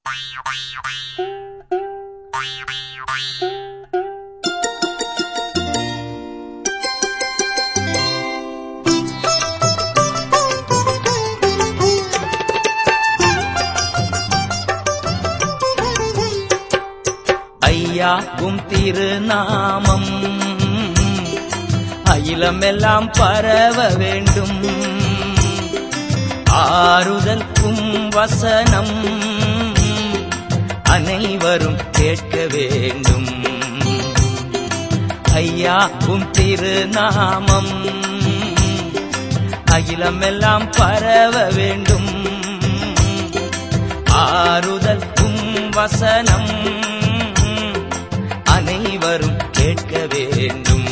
ஐயா உம் திருநாமம் அகிலமெல்லாம் பரவ வேண்டும் ஆறுதல் உம் வசனம் அனைவரும் கேட்க வேண்டும் ஐயா உம் திருநாமம் அகிலமெல்லாம் பரவ வேண்டும் ஆறுதல் உம் வசனம் அனைவரும் கேட்க வேண்டும்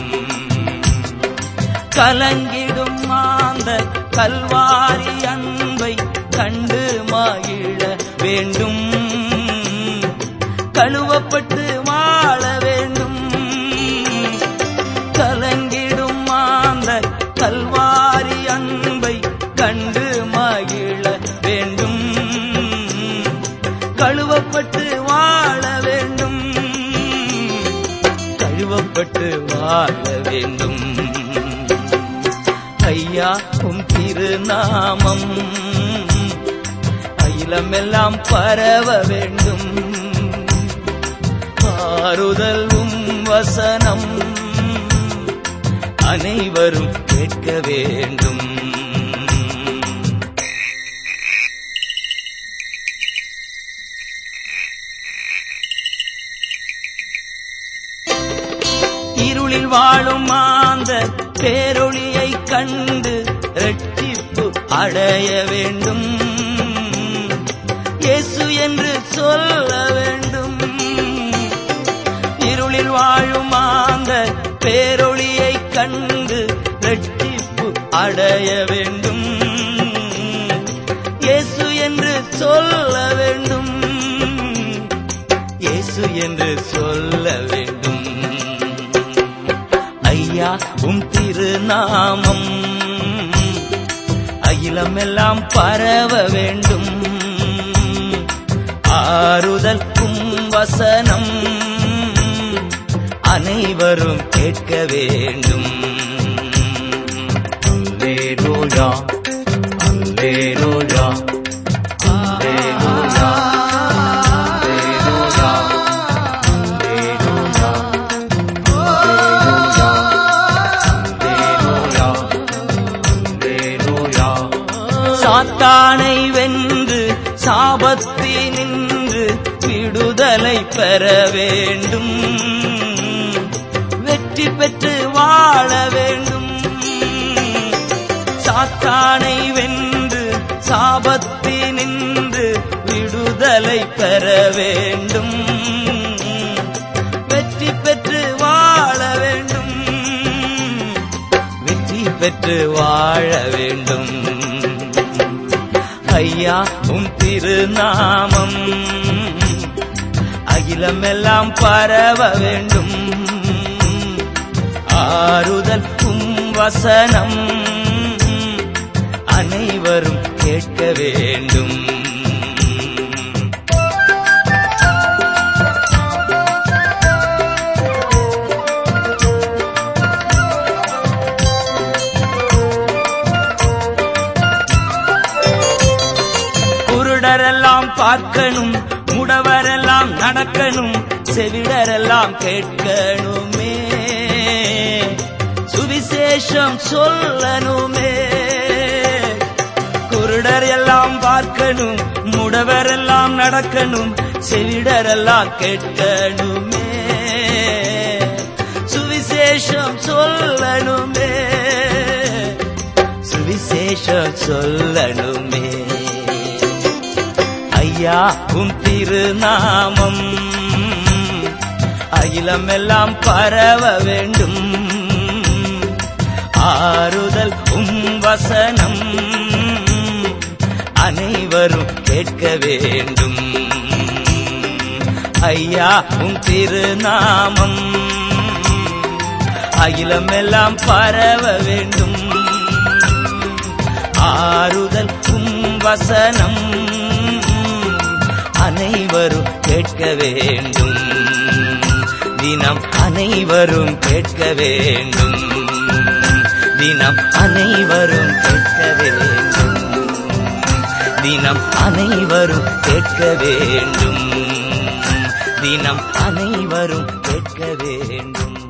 கலங்கிடும் மாந்த கல்வாரி அன்பை கண்டு மகிழ வேண்டும் கழுவப்பட்டு வாழ வேண்டும் கலங்கிடும் மாந்த கல்வாரி அன்பை கண்டு மகிழ வேண்டும் கழுவப்பட்டு வாழ வேண்டும் கழுவப்பட்டு வாழ வேண்டும் ஐயா உம் திருநாமம் அகிலமெல்லாம் பரவ வேண்டும் ஆறுதல் உம் வசனம் அனைவரும் கேட்க வேண்டும் இருளில் வாழும் மாந்த பேரொளியை கண்டு ரட்சிப்பு அடைய வேண்டும் இயேசு என்று சொல்ல வேண்டும் இருளில் வாழும் மாந்த பேரொளியை கண்டு ரட்சிப்பு அடைய வேண்டும் இயேசு என்று சொல்ல வேண்டும் இயேசு என்று சொல்ல வேண்டும் ஐயா உம் திருநாமம் அகிலமெல்லாம் பரவ வேண்டும் ஆறுதல் உம் வசனம் அனைவரும் கேட்க வேண்டும் அல்லேலூயா அல்லேலூயா அல்லேலூயா அல்லேலூயா அல்லேலூயா சாத்தானை வென்று சாபத்தி நின்று விடுதலை பெற வேண்டும் வெற்றி பெற்று வாழ வேண்டும் சாத்தானை வென்று சாபத்தி நின்று விடுதலை பெற வேண்டும் வெற்றி பெற்று வாழ வேண்டும் வெற்றி பெற்று வாழ வேண்டும் ஐயா உம் திருநாமம் அகிலமெல்லாம் பரவ வேண்டும் ஆறுதல் உம் வசனம் அனைவரும் கேட்க வேண்டும் குருடரெல்லாம் பார்க்கணும் முடவரெல்லாம் நடக்கணும் செவிடரெல்லாம் கேட்கணுமே சுவிசேஷம் சொல்லணுமே குருடர் எல்லாம் பார்க்கணும் முடவரெல்லாம் நடக்கணும் செவிடரெல்லாம் கேட்கணுமே சுவிசேஷம் சொல்லணுமே சுவிசேஷம் சொல்லணுமே ஐயா உம் திருநாமம் அகிலமெல்லாம் பரவ வேண்டும் ஆறுதல் உம் வசனம் அனைவரும் கேட்க வேண்டும் ஐயா உம் திருநாமம் அகிலமெல்லாம் பரவ வேண்டும் ஆறுதல் உம் வசனம் அனைவரும் கேட்க வேண்டும் தினம் அனைவரும் கேட்க வேண்டும் தினம் அனைவரும் கேட்க வேண்டும் தினம் அனைவரும் கேட்க வேண்டும் தினம் அனைவரும் கேட்க வேண்டும்